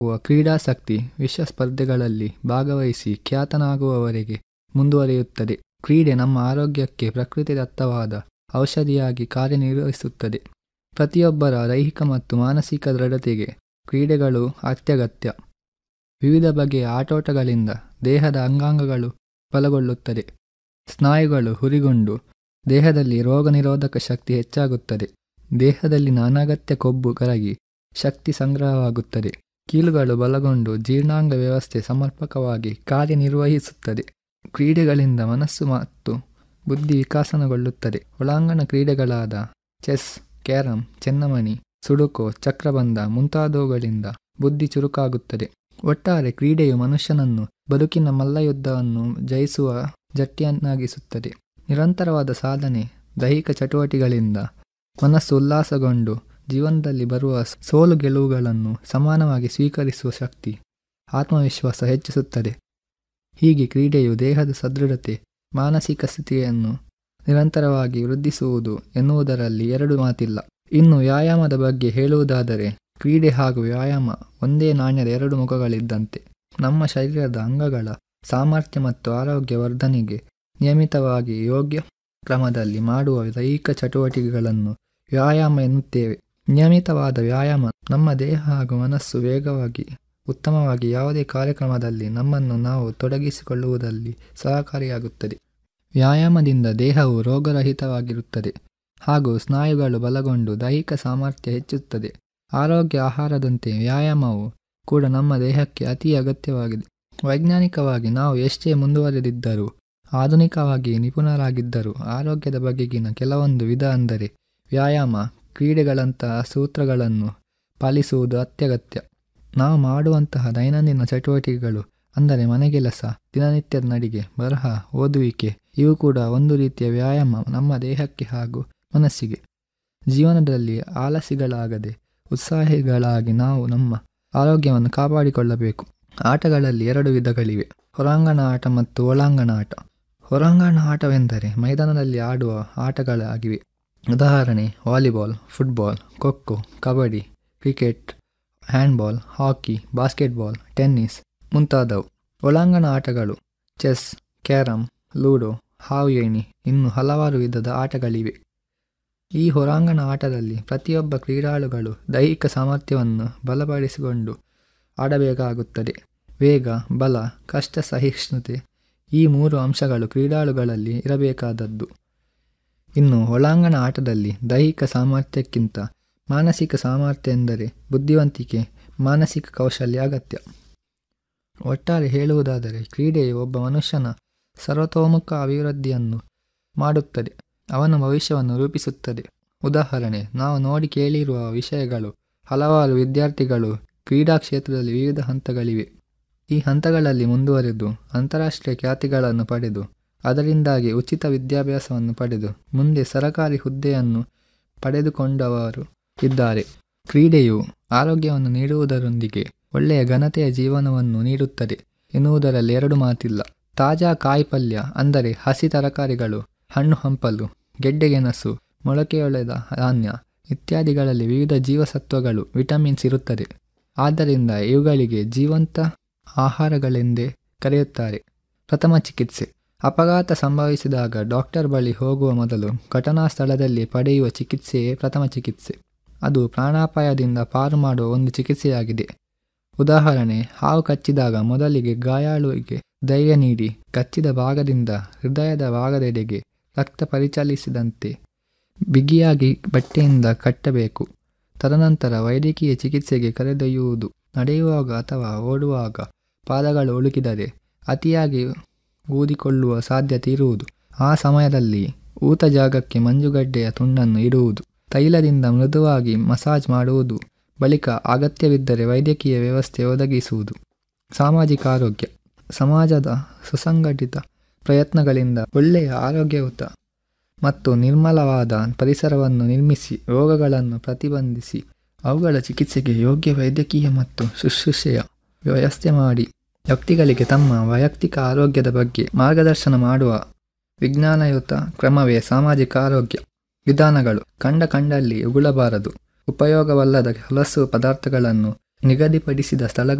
ಕ್ರೀಡಾಸಕ್ತಿ ವಿಶ್ವ ಸ್ಪರ್ಧೆಗಳಲ್ಲಿ ಭಾಗವಹಿಸಿ ಖ್ಯಾತನಾಗುವವರೆಗೆ ಮುಂದುವರಿಯುತ್ತದೆ ಕ್ರೀಡೆ ನಮ್ಮ ಆರೋಗ್ಯಕ್ಕೆ ಪ್ರಕೃತಿದತ್ತವಾದ ಔಷಧಿಯಾಗಿ ಕಾರ್ಯನಿರ್ವಹಿಸುತ್ತದೆ ಪ್ರತಿಯೊಬ್ಬರ ದೈಹಿಕ ಮತ್ತು ಮಾನಸಿಕ ದೃಢತೆಗೆ ಕ್ರೀಡೆಗಳು ಅತ್ಯಗತ್ಯ ವಿವಿಧ ಬಗೆಯ ಆಟೋಟಗಳಿಂದ ದೇಹದ ಅಂಗಾಂಗಗಳು ಬಲಗೊಳ್ಳುತ್ತದೆ ಸ್ನಾಯುಗಳು ಹುರಿಗೊಂಡು ದೇಹದಲ್ಲಿ ರೋಗ ನಿರೋಧಕ ಶಕ್ತಿ ಹೆಚ್ಚಾಗುತ್ತದೆ ದೇಹದಲ್ಲಿನ ಅನಗತ್ಯ ಕೊಬ್ಬು ಕರಗಿ ಶಕ್ತಿ ಸಂಗ್ರಹವಾಗುತ್ತದೆ ಕೀಲುಗಳು ಬಲಗೊಂಡು ಜೀರ್ಣಾಂಗ ವ್ಯವಸ್ಥೆ ಸಮರ್ಪಕವಾಗಿ ಕಾರ್ಯನಿರ್ವಹಿಸುತ್ತದೆ ಕ್ರೀಡೆಗಳಿಂದ ಮನಸ್ಸು ಮತ್ತು ಬುದ್ಧಿ ವಿಕಾಸನಗೊಳ್ಳುತ್ತದೆ ಒಳಾಂಗಣ ಕ್ರೀಡೆಗಳಾದ ಚೆಸ್ ಕ್ಯಾರಂ ಚೆನ್ನಮಣಿ ಸುಡುಕೋ ಚಕ್ರಬಂಧ ಮುಂತಾದವುಗಳಿಂದ ಬುದ್ಧಿ ಚುರುಕಾಗುತ್ತದೆ ಒಟ್ಟಾರೆ ಕ್ರೀಡೆಯು ಮನುಷ್ಯನನ್ನು ಬದುಕಿನ ಮಲ್ಲಯುದ್ಧವನ್ನು ಜಯಿಸುವ ಜಟ್ಟಿಯನ್ನಾಗಿಸುತ್ತದೆ ನಿರಂತರವಾದ ಸಾಧನೆ ದೈಹಿಕ ಚಟುವಟಿಕೆಗಳಿಂದ ಮನಸ್ಸು ಉಲ್ಲಾಸಗೊಂಡು ಜೀವನದಲ್ಲಿ ಬರುವ ಸೋಲು ಗೆಲುವುಗಳನ್ನು ಸಮಾನವಾಗಿ ಸ್ವೀಕರಿಸುವ ಶಕ್ತಿ ಆತ್ಮವಿಶ್ವಾಸ ಹೆಚ್ಚಿಸುತ್ತದೆ ಹೀಗೆ ಕ್ರೀಡೆಯು ದೇಹದ ಸದೃಢತೆ ಮಾನಸಿಕ ಸ್ಥಿತಿಯನ್ನು ನಿರಂತರವಾಗಿ ವೃದ್ಧಿಸುವುದು ಎನ್ನುವುದರಲ್ಲಿ ಎರಡು ಮಾತಿಲ್ಲ ಇನ್ನು ವ್ಯಾಯಾಮದ ಬಗ್ಗೆ ಹೇಳುವುದಾದರೆ ಕ್ರೀಡೆ ಹಾಗೂ ವ್ಯಾಯಾಮ ಒಂದೇ ನಾಣ್ಯದ ಎರಡು ಮುಖಗಳಿದ್ದಂತೆ ನಮ್ಮ ಶರೀರದ ಅಂಗಗಳ ಸಾಮರ್ಥ್ಯ ಮತ್ತು ಆರೋಗ್ಯ ವರ್ಧನೆಗೆ ನಿಯಮಿತವಾಗಿ ಯೋಗ್ಯ ಕ್ರಮದಲ್ಲಿ ಮಾಡುವ ದೈಹಿಕ ಚಟುವಟಿಕೆಗಳನ್ನು ವ್ಯಾಯಾಮ ಎನ್ನುತ್ತೇವೆ ನಿಯಮಿತವಾದ ವ್ಯಾಯಾಮ ನಮ್ಮ ದೇಹ ಹಾಗೂ ಮನಸ್ಸು ವೇಗವಾಗಿ ಉತ್ತಮವಾಗಿ ಯಾವುದೇ ಕಾರ್ಯಕ್ರಮದಲ್ಲಿ ನಮ್ಮನ್ನು ನಾವು ತೊಡಗಿಸಿಕೊಳ್ಳುವುದಲ್ಲಿ ಸಹಕಾರಿಯಾಗುತ್ತದೆ ವ್ಯಾಯಾಮದಿಂದ ದೇಹವು ರೋಗರಹಿತವಾಗಿರುತ್ತದೆ ಹಾಗೂ ಸ್ನಾಯುಗಳು ಬಲಗೊಂಡು ದೈಹಿಕ ಸಾಮರ್ಥ್ಯ ಹೆಚ್ಚುತ್ತದೆ ಆರೋಗ್ಯ ಆಹಾರದಂತೆ ವ್ಯಾಯಾಮವು ಕೂಡ ನಮ್ಮ ದೇಹಕ್ಕೆ ಅತಿ ಅಗತ್ಯವಾಗಿದೆ ವೈಜ್ಞಾನಿಕವಾಗಿ ನಾವು ಎಷ್ಟೇ ಮುಂದುವರೆದಿದ್ದರೂ ಆಧುನಿಕವಾಗಿ ನಿಪುಣರಾಗಿದ್ದರೂ ಆರೋಗ್ಯದ ಬಗೆಗಿನ ಕೆಲವೊಂದು ವಿಧ ಅಂದರೆ ವ್ಯಾಯಾಮ ಕ್ರೀಡೆಗಳಂತಹ ಸೂತ್ರಗಳನ್ನು ಪಾಲಿಸುವುದು ಅತ್ಯಗತ್ಯ ನಾವು ಮಾಡುವಂತಹ ದೈನಂದಿನ ಚಟುವಟಿಕೆಗಳು ಅಂದರೆ ಮನೆಗೆಲಸ ದಿನನಿತ್ಯದ ನಡಿಗೆ ಬರಹ ಓದುವಿಕೆ ಇವು ಕೂಡ ಒಂದು ರೀತಿಯ ವ್ಯಾಯಾಮ ನಮ್ಮ ದೇಹಕ್ಕೆ ಹಾಗೂ ಮನಸ್ಸಿಗೆ ಜೀವನದಲ್ಲಿ ಆಲಸಿಗಳಾಗದೆ ಉತ್ಸಾಹಿಗಳಾಗಿ ನಾವು ನಮ್ಮ ಆರೋಗ್ಯವನ್ನು ಕಾಪಾಡಿಕೊಳ್ಳಬೇಕು ಆಟಗಳಲ್ಲಿ ಎರಡು ವಿಧಗಳಿವೆ ಹೊರಾಂಗಣ ಆಟ ಮತ್ತು ಒಳಾಂಗಣ ಆಟ ಹೊರಾಂಗಣ ಆಟವೆಂದರೆ ಮೈದಾನದಲ್ಲಿ ಆಡುವ ಆಟಗಳಾಗಿವೆ ಉದಾಹರಣೆ volleyball football kho kho kabaddi cricket handball hockey basketball tennis ಮುಂತಾದವು ಒಳಾಂಗಣ ಆಟಗಳು ಚೆಸ್ ಕ್ಯಾರಂ ಲೂಡೋ ಹಾವು ಏಣಿ ಇನ್ನು ಹಲವಾರು ವಿಧದ ಆಟಗಳಿವೆ ಈ ಹೊರಾಂಗಣ ಆಟದಲ್ಲಿ ಪ್ರತಿಯೊಬ್ಬ ಕ್ರೀಡಾಳುಗಳು ದೈಹಿಕ ಸಾಮರ್ಥ್ಯವನ್ನು ಬಲಪಡಿಸಿಕೊಂಡು ಆಡಬೇಕಾಗುತ್ತದೆ ವೇಗ ಬಲ ಕಷ್ಟ ಸಹಿಷ್ಣುತೆ ಈ ಮೂರು ಅಂಶಗಳು ಕ್ರೀಡಾಳುಗಳಲ್ಲಿ ಇರಬೇಕಾದದ್ದು ಇನ್ನು ಒಳಾಂಗಣ ಆಟದಲ್ಲಿ ದೈಹಿಕ ಸಾಮರ್ಥ್ಯಕ್ಕಿಂತ ಮಾನಸಿಕ ಸಾಮರ್ಥ್ಯ ಎಂದರೆ ಬುದ್ಧಿವಂತಿಕೆ ಮಾನಸಿಕ ಕೌಶಲ್ಯ ಅಗತ್ಯ ಒಟ್ಟಾರೆ ಹೇಳುವುದಾದರೆ ಕ್ರೀಡೆಯು ಒಬ್ಬ ಮನುಷ್ಯನ ಸರ್ವತೋಮುಖ ಅಭಿವೃದ್ಧಿಯನ್ನು ಮಾಡುತ್ತದೆ ಅವನ ಭವಿಷ್ಯವನ್ನು ರೂಪಿಸುತ್ತದೆ ಉದಾಹರಣೆ ನಾವು ನೋಡಿ ಕೇಳಿರುವ ವಿಷಯಗಳು ಹಲವಾರು ವಿದ್ಯಾರ್ಥಿಗಳು ಕ್ರೀಡಾ ಕ್ಷೇತ್ರದಲ್ಲಿ ವಿವಿಧ ಹಂತಗಳಿವೆ ಈ ಹಂತಗಳಲ್ಲಿ ಮುಂದುವರೆದು ಅಂತಾರಾಷ್ಟ್ರೀಯ ಖ್ಯಾತಿಗಳನ್ನು ಪಡೆದು ಅದರಿಂದಾಗಿ ಉಚಿತ ವಿದ್ಯಾಭ್ಯಾಸವನ್ನು ಪಡೆದು ಮುಂದೆ ಸರಕಾರಿ ಹುದ್ದೆಯನ್ನು ಪಡೆದುಕೊಂಡವರು ಇದ್ದಾರೆ ಕ್ರೀಡೆಯು ಆರೋಗ್ಯವನ್ನು ನೀಡುವುದರೊಂದಿಗೆ ಒಳ್ಳೆಯ ಘನತೆಯ ಜೀವನವನ್ನು ನೀಡುತ್ತದೆ ಎನ್ನುವುದರಲ್ಲಿ ಎರಡು ಮಾತಿಲ್ಲ ತಾಜಾ ಕಾಯಿಪಲ್ಯ ಅಂದರೆ ಹಸಿ ತರಕಾರಿಗಳು ಹಣ್ಣು ಹಂಪಲು ಗೆಡ್ಡೆಗೆಣಸು ಮೊಳಕೆಯೊಳೆದ ಧಾನ್ಯ ಇತ್ಯಾದಿಗಳಲ್ಲಿ ವಿವಿಧ ಜೀವಸತ್ವಗಳು ವಿಟಮಿನ್ಸ್ ಇರುತ್ತದೆ ಆದ್ದರಿಂದ ಇವುಗಳಿಗೆ ಜೀವಂತ ಆಹಾರಗಳೆಂದೇ ಕರೆಯುತ್ತಾರೆ ಪ್ರಥಮ ಚಿಕಿತ್ಸೆ ಅಪಘಾತ ಸಂಭವಿಸಿದಾಗ ಡಾಕ್ಟರ್ ಬಳಿ ಹೋಗುವ ಮೊದಲು ಘಟನಾ ಸ್ಥಳದಲ್ಲಿ ಪಡೆಯುವ ಚಿಕಿತ್ಸೆಯೇ ಪ್ರಥಮ ಚಿಕಿತ್ಸೆ ಅದು ಪ್ರಾಣಾಪಾಯದಿಂದ ಪಾರು ಮಾಡುವ ಒಂದು ಚಿಕಿತ್ಸೆಯಾಗಿದೆ ಉದಾಹರಣೆ ಹಾವು ಕಚ್ಚಿದಾಗ ಮೊದಲಿಗೆ ಗಾಯಾಳುವಿಗೆ ಧೈರ್ಯ ನೀಡಿ ಕಚ್ಚಿದ ಭಾಗದಿಂದ ಹೃದಯದ ಭಾಗದೆಡೆಗೆ ರಕ್ತ ಪರಿಚಲಿಸಿದಂತೆ ಬಿಗಿಯಾಗಿ ಬಟ್ಟೆಯಿಂದ ಕಟ್ಟಬೇಕು ತದನಂತರ ವೈದ್ಯಕೀಯ ಚಿಕಿತ್ಸೆಗೆ ಕರೆದೊಯ್ಯುವುದು ನಡೆಯುವಾಗ ಅಥವಾ ಓಡುವಾಗ ಪಾದಗಳು ಉಳುಕಿದರೆ ಅತಿಯಾಗಿ ಊದಿಕೊಳ್ಳುವ ಸಾಧ್ಯತೆ ಇರುವುದು ಆ ಸಮಯದಲ್ಲಿ ಊತ ಜಾಗಕ್ಕೆ ಮಂಜುಗಡ್ಡೆಯ ತುಂಡನ್ನು ಇಡುವುದು ತೈಲದಿಂದ ಮೃದುವಾಗಿ ಮಸಾಜ್ ಮಾಡುವುದು ಬಳಿಕ ಅಗತ್ಯವಿದ್ದರೆ ವೈದ್ಯಕೀಯ ವ್ಯವಸ್ಥೆ ಒದಗಿಸುವುದು ಸಾಮಾಜಿಕ ಆರೋಗ್ಯ ಸಮಾಜದ ಸುಸಂಘಟಿತ ಪ್ರಯತ್ನಗಳಿಂದ ಒಳ್ಳೆಯ ಆರೋಗ್ಯಯುತ ಮತ್ತು ನಿರ್ಮಲವಾದ ಪರಿಸರವನ್ನು ನಿರ್ಮಿಸಿ ರೋಗಗಳನ್ನು ಪ್ರತಿಬಂಧಿಸಿ ಅವುಗಳ ಚಿಕಿತ್ಸೆಗೆ ಯೋಗ್ಯ ವೈದ್ಯಕೀಯ ಮತ್ತು ಶುಶ್ರೂಷೆಯ ವ್ಯವಸ್ಥೆ ಮಾಡಿ ವ್ಯಕ್ತಿಗಳಿಗೆ ತಮ್ಮ ವೈಯಕ್ತಿಕ ಆರೋಗ್ಯದ ಬಗ್ಗೆ ಮಾರ್ಗದರ್ಶನ ಮಾಡುವ ವಿಜ್ಞಾನಯುತ ಕ್ರಮವೇ ಸಾಮಾಜಿಕ ಆರೋಗ್ಯ ವಿಧಾನಗಳು ಕಂಡ ಕಂಡಲ್ಲಿ ಉಗುಳಬಾರದು ಉಪಯೋಗವಲ್ಲದ ಹೊಲಸು ಪದಾರ್ಥಗಳನ್ನು ನಿಗದಿಪಡಿಸಿದ ಸ್ಥಳಗಳ